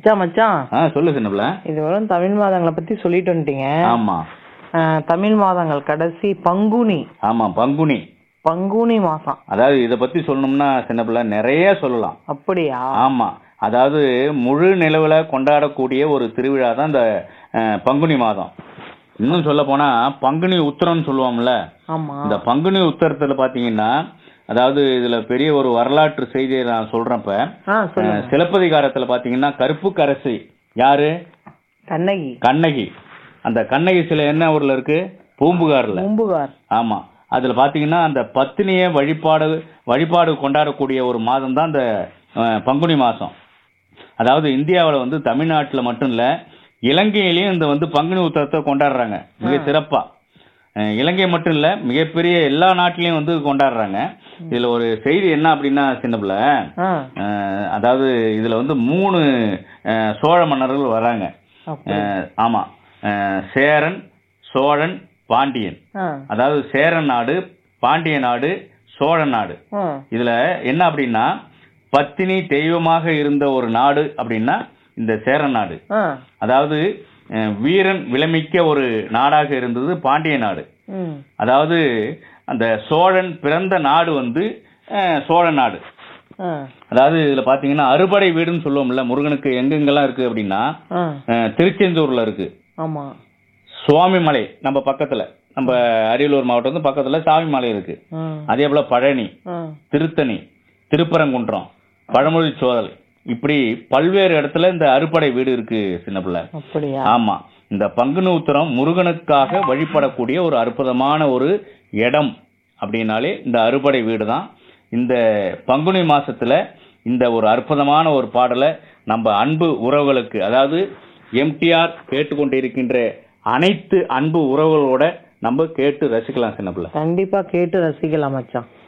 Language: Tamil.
மச்சான் மச்சான் ஆ சொல்லு சின்னப்பிள்ள இது வரும் தமிழ் மாதங்களை பத்தி சொல்லிட்டு வந்துட்டீங்க ஆமா அஹ், தமிழ் மாதங்கள் கடைசி பங்குனி ஆமா பங்குனி பங்குனி மாசம் அதாவது இத பத்தி சொல்லணும்னா சின்னப்பிள்ள நிறைய சொல்லலாம் அப்படியா ஆமா அதாவது முழு நிலவுல கொண்டாடக்கூடிய ஒரு திருவிழா தான் இந்த அஹ், பங்குனி மாதம் இன்னும் சொல்ல போனா பங்குனி உத்திரம்னு சொல்லுவோம்ல ஆமா இந்த பங்குனி உத்தரத்துல பாத்தீங்கன்னா அதாவது இதுல பெரிய ஒரு வரலாற்று செய்தியை நான் சொல்றேன்ப்ப ஆ சொல்லுங்க அஹ், சிலப்பதிகாரத்துல பாத்தீங்கன்னா கருப்பு கரசி யாரு கண்ணகி கண்ணகி அந்த கண்ணகி சிலை என்ன ஊர்ல இருக்கு பூம்புகார்ல பூம்புகார் ஆமா அதுல பாத்தீங்கன்னா அந்த பத்தினிய வழிபாடு வழிபாடு கொண்டாடக்கூடிய ஒரு மாதம் தான் இந்த அஹ், பங்குனி மாசம் அதாவது இந்தியாவுல வந்து தமிழ்நாட்டுல மட்டும் இல்ல இலங்கையிலயும் இந்த வந்து பங்குனி உத்தரத்தை கொண்டாடுறாங்க மிக சிறப்பா அஹ், இலங்கை மட்டும் இல்ல மிகப்பெரிய எல்லா நாட்டிலயும் வந்து கொண்டாடுறாங்க இதுல ஒரு செய்தி என்ன அப்படின்னா சின்ன பிள்ளை ஆ அஹ், அதாவது இதுல வந்து மூணு அஹ், சோழ மன்னர்கள் வராங்க அப்படி. அஹ், ஆமா அஹ், சேரன் சோழன் பாண்டியன் ஆ அதாவது சேரன் நாடு பாண்டிய நாடு சோழ நாடு ஆ இதுல என்ன அப்படின்னா பத்தினி தெய்வமாக இருந்த ஒரு நாடு அப்படின்னா இந்த சேரன் நாடு ஆ அதாவது அஹ், வீரன் விளமிக்க ஒரு நாடாக இருந்தது பாண்டிய நாடு ம் அதாவது அந்த சோழன் பிறந்த நாடு வந்து அஹ், சோழ நாடு ஆ அதாவது இதுல பாத்தீங்கன்னா அறுபடை வீடுன்னு சொல்லுவோம்ல முருகனுக்கு எங்கெங்கெல்லாம் இருக்கு அப்படின்னா ஆ அஹ், திருச்செந்தூர்ல இருக்கு ஆமா சுவாமிமலை நம்ம பக்கத்துல நம்ம அரியலூர் மாவட்டம் வந்து பக்கத்துல சாமிமலை இருக்கு ஆ அதே போல பழனி ஆ திருத்தணி திருப்பரங்குன்றம் பழமொழி சோதல் இப்படி பல்வேறு இடத்துல இந்த அறுபடை வீடு இருக்கு சின்ன பிள்ளை அப்படியா ஆமா இந்த பங்குனி உத்திரம் முருகனுக்காக வழிபடக்கூடிய ஒரு அற்புதமான ஒரு இடம் அப்படின்னாலே இந்த அறுபடை வீடு தான் இந்த பங்குனி மாசத்துல இந்த ஒரு அற்புதமான ஒரு பாடலை நம்ம அன்பு உறவுகளுக்கு அதாவது எம்டிஆர் கேட்டுக்கொண்டிருக்கின்ற அனைத்து அன்பு உறவுகளோட நம்ம கேட்டு ரசிக்கலாம் சின்ன பிள்ளை கண்டிப்பா கேட்டு ரசிக்கலாம் மச்சான்